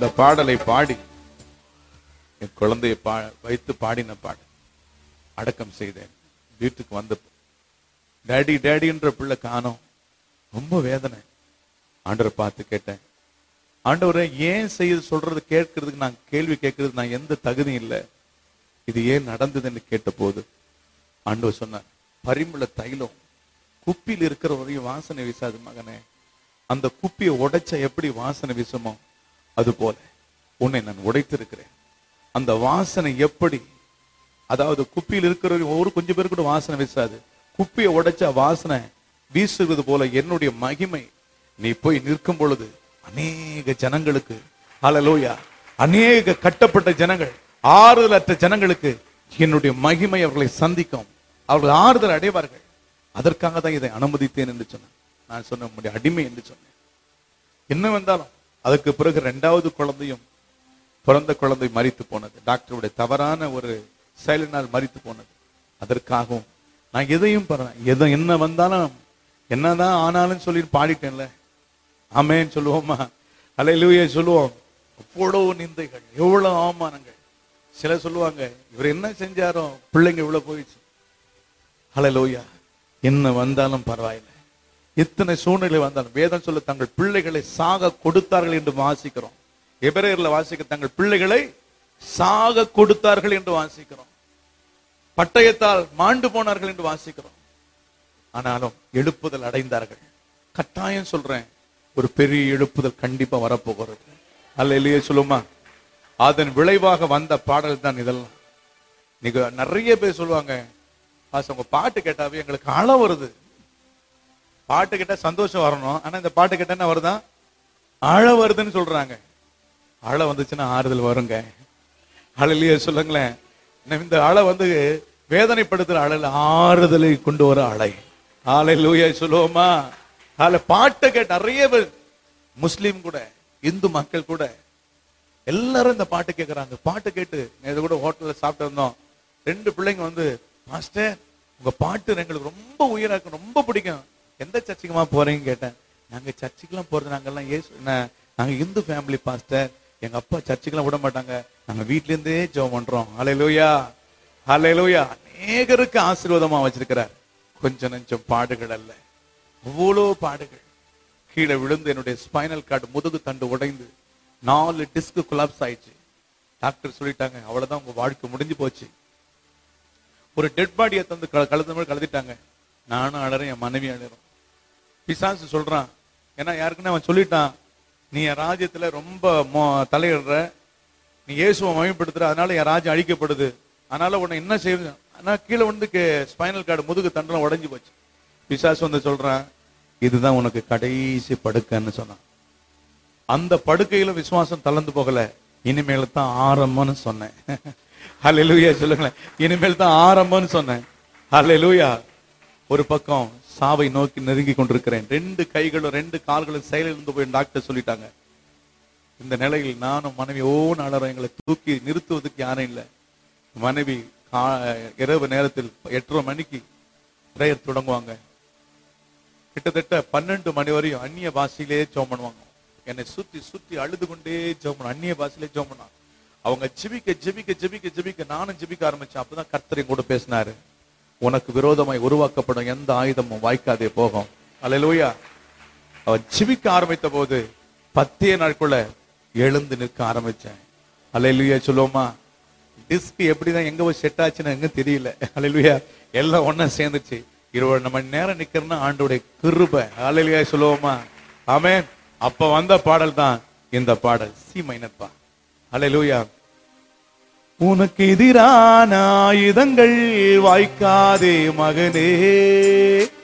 அந்த பாடலை பாடி என் குழந்தையை பா வைத்து பாடின பாடல் அடக்கம் செய்தேன் வீட்டுக்கு வந்த டேடி டேடின்ற பிள்ளை காணோம் ரொம்ப வேதனை ஆண்டவரை பார்த்து கேட்டேன் ஆண்டவரை ஏன் செய்ய சொல்றது கேட்கறதுக்கு நான் கேள்வி கேட்கறதுக்கு நான் எந்த தகுதியும் இல்லை இது ஏன் நடந்ததுன்னு கேட்டபோது ஆண்டவர் சொன்னார் பரிமள தைலம் குப்பியில் இருக்கிற வரையும் வாசனை வீசாது மகனே அந்த குப்பியை உடைச்சா எப்படி வாசனை வீசுமோ அது போல உன்னை நான் உடைத்திருக்கிறேன் அந்த வாசனை எப்படி அதாவது குப்பியில் இருக்கிற ஒரு கொஞ்சம் பேர் கூட வாசனை வீசாது குப்பியை உடைச்சா வாசனை வீசுவது போல என்னுடைய மகிமை நீ போய் நிற்கும் பொழுது அநேக ஜனங்களுக்கு ஹalleluya அநேக கட்டப்பட்ட ஜனங்கள் ஆறுதலற்ற ஜனங்களுக்கு என்னுடைய மகிமை அவர்களை சந்திக்கும் அவர்கள் ஆறுதல் அடைவார்கள் அதற்காக தான் இதை அனுமதித்தேன் என்று சொன்னேன் நான் சொன்ன உம்முடைய அடிமை என்று சொன்னேன் என்ன வந்தாலும் அதுக்கு பிறகு இரண்டாவது குழந்தையும் பிறந்த குழந்தை மரித்து போனது டாக்டருடைய தவறான ஒரு செயலினால் மரித்து போனது அதற்காகவும் நான் எதையும் பரவேன் எதை என்ன வந்தாலும் என்னதான் ஆனாலும் சொல்லி பாடிட்டேன்ல ஆமேன்னு சொல்லுவோமா அலையிலுயே சொல்லுவோம் அவ்வளவு நிந்தைகள் எவ்வளவு அவமானங்கள் சிலர் சொல்லுவாங்க இவர் என்ன செஞ்சாரோ பிள்ளைங்க இவ்வளவு போயிடுச்சு ஹalleluya என்ன வந்தாலும் பரவாயில்லை எத்தனை சூழ்நிலை வந்தாலும் வேதம் சொல்ல தங்கள் பிள்ளைகளை சாக கொடுத்தார்கள் என்று வாசிக்கிறோம் எபிரேயர்ல வாசிக்க தங்கள் பிள்ளைகளை சாக கொடுத்தார்கள் என்று வாசிக்கிறோம் பட்டயத்தால் மாண்டு போனார்கள் என்று வாசிக்கிறோம் ஆனாலும் எழுப்புதல் அடைந்தார்கள் கட்டாயம் சொல்றேன் ஒரு பெரிய எழுப்புதல் கண்டிப்பா வரப்போகிறது அல்ல இல்லையே சொல்லுமா அதன் விளைவாக வந்த பாடல் தான் இதெல்லாம் நீங்க நிறைய பேர் சொல்லுவாங்க பாஸ் உங்க பாட்டு கேட்டாவே எங்களுக்கு அழ வருது பாட்டு கேட்டா சந்தோஷம் வரணும் ஆனா இந்த பாட்டு கேட்டா என்ன வருதா அழ வருதுன்னு சொல்றாங்க அழ வந்துச்சுன்னா ஆறுதல் வருங்க அழலையே சொல்லுங்களேன் நம்ம இந்த அழை வந்து வேதனைப்படுத்துற அழல் ஆறுதலை கொண்டு வர அலை ஆலை லூயா சொல்லுவோமா அதுல பாட்டை கேட்ட நிறைய பேர் முஸ்லீம் கூட இந்து மக்கள் கூட எல்லாரும் இந்த பாட்டு கேட்கறாங்க பாட்டு கேட்டு நேத்து கூட ஹோட்டல்ல சாப்பிட்டு இருந்தோம் ரெண்டு பிள்ளைங்க வந்து மாஸ்டர் உங்க பாட்டு எங்களுக்கு ரொம்ப உயிரா இருக்கும் ரொம்ப பிடிக்கும் எந்த சர்ச்சுக்குமா போறீங்கன்னு கேட்டேன் நாங்க சர்ச்சுக்கெல்லாம் போறது நாங்கெல்லாம் ஏசு என்ன- நாங்க இந்து ஃபேமிலி பாஸ்டர் எங்க அப்பா சர்ச்சுக்கெல்லாம் விட மாட்டாங்க நாங்க வீட்ல இருந்தே ஜெபம் பண்றோம் ஹalleluya ஹalleluya அநேகருக்கு ஆசீர்வாதமா வச்சிருக்கிறார் கொஞ்சம் நெஞ்சம் பாடுகள் அல்ல அவ்வளோ பாடுகள் கீழே விழுந்து என்னுடைய ஸ்பைனல் கார்டு முதுகு தண்டு உடைந்து நாலு டிஸ்க் கொலாப்ஸ் ஆயிடுச்சு டாக்டர் சொல்லிட்டாங்க அவ்வளவுதான் உங்க வாழ்க்கை முடிஞ்சு போச்சு ஒரு டெட் பாடியை தந்து கல- கழுத்து மேல கழுதிட்டாங்க நானும் அழறேன் என் மனைவி அழறோம் பிசாசு சொல்றான் ஏன்னா யாருக்குன்னு அவன் சொல்லிட்டான் நீ என் ராஜ்யத்துல ரொம்ப மோ- தலையிடுற நீ இயேசுவை மயப்படுத்துற அதனால என் ராஜ்யம் அழிக்கப்படுது அதனால உன்னை என்ன செய்யுது ஆனா கீழே வந்து ஸ்பைனல் கார்டு முதுகு தண்டெல்லாம் உடைஞ்சு போச்சு பிசாசு வந்து சொல்றான் இதுதான் உனக்கு கடைசி படுக்கைன்னு சொன்னான் அந்த படுக்கையில விசுவாசம் தளர்ந்து போகல இனிமேல் தான் ஆரம்பம்னு சொன்னேன் ஹalleluya சொல்லுங்களேன் இனிமேல் தான் ஆரம்பம்னு சொன்னேன் ஹalleluya ஒரு பக்கம் சாவை நோக்கி நெருங்கி கொண்டிருக்கிறேன் ரெண்டு கைகளும் ரெண்டு கால்களும் செயலிழந்து போய் டாக்டர் சொல்லிட்டாங்க இந்த நிலையில் நானும் மனைவி ஓ நாளரும் எங்களை தூக்கி நிறுத்துவதற்கு யாரும் இல்லை மனைவி கா- இரவு நேரத்தில் எட்டரை மணிக்கு பிரேயர் தொடங்குவாங்க கிட்டத்தட்ட பன்னெண்டு மணி வரையும் அந்நிய பாஷையிலே ஜெபம் பண்ணுவாங்க என்னை சுத்தி சுத்தி அழுது கொண்டே ஜெபம் பண்ணும் அந்நிய பாஷையிலே ஜெபம் பண்ணாங்க அவங்க ஜெபிக்க ஜெபிக்க ஜெபிக்க ஜெபிக்க நானும் ஜெபிக்க ஆரம்பிச்சேன் அப்பதான் கர்த்தர் என் கூட பேசினாரு உனக்கு விரோதமாய் உருவாக்கப்படும் எந்த ஆயுதமும் வாய்க்காதே போகும் அல்லேலூயா அவன் ஜெபிக்க ஆரம்பித்த போது பத்தே நாட்குள்ள எழுந்து நிற்க ஆரம்பிச்சேன் அல்லேலூயா சொல்லுவோமா டிஸ்க் எப்படிதான் எங்க போய் செட் ஆச்சுன்னு எங்க தெரியல அல்லேலூயா எல்லாம் ஒண்ணா சேர்ந்துச்சு இருபது மணி நேரம் நிக்கிறேன்னா ஆண்டோடைய கிருபை அல்லேலூயா சொல்லுவோமா ஆமென் அப்ப வந்த பாடல் தான் இந்த பாடல் சி மைனர் பா அல்லேலூயா உனக்கு எதிரான ஆயுதங்கள் வாய்க்காதே மகனே